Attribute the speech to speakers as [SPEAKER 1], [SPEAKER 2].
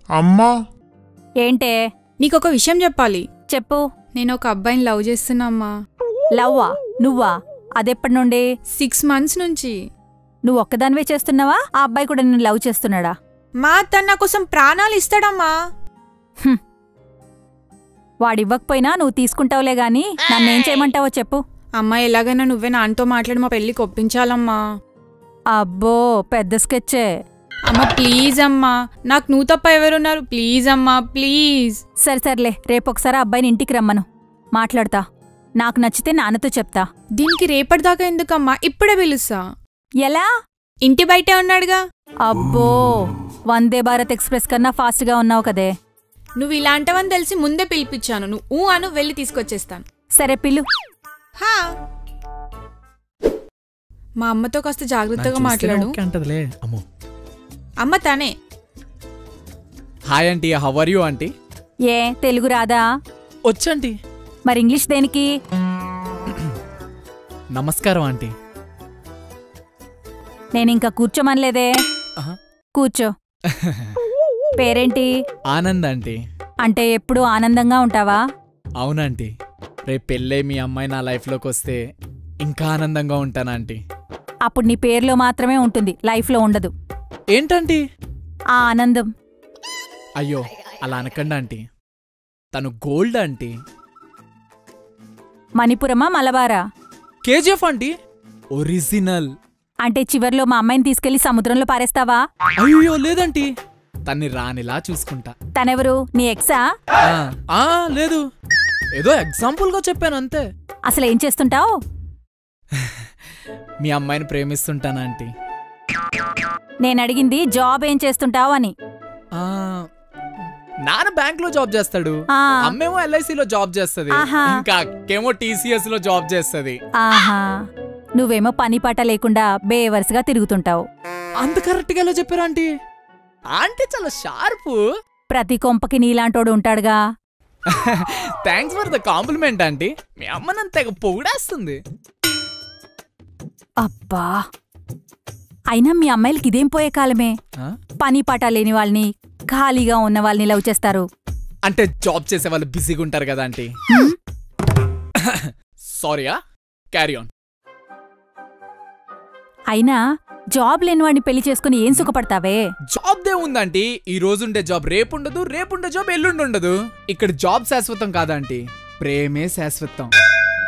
[SPEAKER 1] అమ్మా
[SPEAKER 2] ఏంటే
[SPEAKER 3] నీకొక విషయం చెప్పాలి
[SPEAKER 2] చెప్పు
[SPEAKER 3] నేను ఒక అబ్బాయిని లవ్ చేస్తున్నా
[SPEAKER 2] లవ్వా నువ్వా అదెప్పటి నుండి
[SPEAKER 3] సిక్స్ మంత్స్ నుంచి
[SPEAKER 2] నువ్వు ఒక్కదానివే చేస్తున్నావా ఆ అబ్బాయి కూడా నిన్ను లవ్ చేస్తున్నాడా
[SPEAKER 3] మా తన నా కోసం ప్రాణాలు ఇస్తాడమ్మా
[SPEAKER 2] వాడివ్వకపోయినా నువ్వు తీసుకుంటావులే గాని నన్నేం చేయమంటావో చెప్పు
[SPEAKER 3] అమ్మా ఎలాగైనా నువ్వే నాన్నతో మాట్లాడి మా పెళ్ళికి ఒప్పించాలమ్మా
[SPEAKER 2] అబ్బో పెద్ద స్కెచ్చే
[SPEAKER 3] అమ్మ ప్లీజ్ అమ్మా నాకు నువ్వు తప్ప ఎవరున్నారు ప్లీజ్ అమ్మా ప్లీజ్
[SPEAKER 2] సరే సర్లే రేపొకసారి ఆ అబ్బాయిని ఇంటికి రమ్మను మాట్లాడతా నాకు నచ్చితే నాన్నతో చెప్తా
[SPEAKER 3] దీనికి రేపటిదాకా ఎందుకమ్మా ఇప్పుడే పిలుస్తా
[SPEAKER 2] ఎలా
[SPEAKER 3] ఇంటి బయటే ఉన్నాడుగా
[SPEAKER 2] అబ్బో వందే భారత్ ఎక్స్ప్రెస్ కన్నా ఫాస్ట్గా ఉన్నావు కదే
[SPEAKER 3] నువ్వు ఇలాంటివని తెలిసి ముందే పిలిపించాను నువ్వు ఊ అను వెళ్ళి తీసుకొచ్చేస్తాను
[SPEAKER 2] సరే పిల్లు
[SPEAKER 3] హా మా అమ్మతో కాస్త జాగ్రత్తగా మాట్లాడు
[SPEAKER 4] అంటదిలే అమ్మో
[SPEAKER 3] అమ్మ తనే
[SPEAKER 4] hi aunty how are you aunty
[SPEAKER 2] ఏ తెలుగు రాదా
[SPEAKER 4] వచ్చండి
[SPEAKER 2] మరి ఇంగ్లీష్ దేనికి
[SPEAKER 4] నమస్కారం ఆంటీ
[SPEAKER 2] నేనింకా కూర్చోమనలేదే
[SPEAKER 4] ఆహా.
[SPEAKER 2] కూర్చో పేరేంటి
[SPEAKER 4] ఆనంద్ ఆంటీ
[SPEAKER 2] అంటే ఎప్పుడు ఆనందంగా ఉంటావా
[SPEAKER 4] అవునంటీ రేపు పెళ్ళే మీ అమ్మాయి నా లైఫ్లోకి వస్తే ఇంకా ఆనందంగా ఉంటాను ఆంటీ
[SPEAKER 2] అప్పుడు నీ పేరులో మాత్రమే ఉంటుంది లైఫ్లో ఉండదు
[SPEAKER 4] ఏంటంటీ
[SPEAKER 2] ఆ ఆనందం
[SPEAKER 4] అయ్యో అలా అనకండి ఆంటీ తను గోల్డ్ ఆంటీ
[SPEAKER 2] మణిపురమా మలబారా
[SPEAKER 4] కేజీఎఫ్ ఆంటీ ఒరిజినల్
[SPEAKER 2] అంటే చివర్లో మా అమ్మాయిని తీసుకెళ్లి సముద్రంలో పారేస్తావా
[SPEAKER 4] అయ్యో లేదంటీ తన్ని రానిలా చూసుకుంటా
[SPEAKER 2] తనెవరు నీ ఎక్సా
[SPEAKER 4] ఆ, ఆ, లేదు ఏదో ఎగ్జాంపుల్గా చెప్పాను అంతే
[SPEAKER 2] అసలు ఏం చేస్తుంటావు
[SPEAKER 4] మీ అమ్మాయిని ప్రేమిస్తుంటాను ఆంటీ
[SPEAKER 2] నేను అడిగింది జాబ్ ఏం చేస్తుంటావు అని
[SPEAKER 4] ఆ, నాన్న బ్యాంక్ లో జాబ్ చేస్తాడు
[SPEAKER 2] ఆ.
[SPEAKER 4] అమ్మేమో ఎల్ఐసి లో జాబ్ చేస్తది
[SPEAKER 2] ఆహా.
[SPEAKER 4] ఇంకా అక్కేమో టీసీఎస్ లో జాబ్ చేస్తది
[SPEAKER 2] ఆహా నువ్వేమో పని పాట లేకుండా బేవర్స్గా తిరుగుతుంటావు
[SPEAKER 4] అంత కరెక్ట్ గా ఎలా చెప్పారు ఆంటీ ఆంటీ చాలా షార్ప్
[SPEAKER 2] ప్రతి కొంపకి నీలాంటోడు ఉంటాడుగా
[SPEAKER 4] thanks for the compliment aunty మీ అమ్మ నన్ను తెగ పొగిడేస్తుంది
[SPEAKER 2] అబ్బా అయినా మీ అమ్మాయిలకి ఇదేం పోయే కాలమే
[SPEAKER 4] ఆ?
[SPEAKER 2] పని పాట లేని వాళ్ళని ఖాళీగా ఉన్న వాళ్ళని లవ్ చేస్తారు
[SPEAKER 4] అంటే జాబ్ చేసే వాళ్ళు బిజీగా ఉంటారు కదా ఆంటీ
[SPEAKER 2] హ్మ్?
[SPEAKER 4] సారీయా క్యారీ ఆన్
[SPEAKER 2] అయినా జాబ్ లేని వాడిని పెళ్లి చేసుకుని ఏం సుఖపడతావే
[SPEAKER 4] జాబ్ దే ఉందంటీ ఈ రోజు ఉండే జాబ్ రేపు ఉండదు రేపు ఉండే జాబ్ ఎల్లుండి ఉండదు ఇక్కడ జాబ్ శాశ్వతం కాదంటీ ప్రేమే శాశ్వతం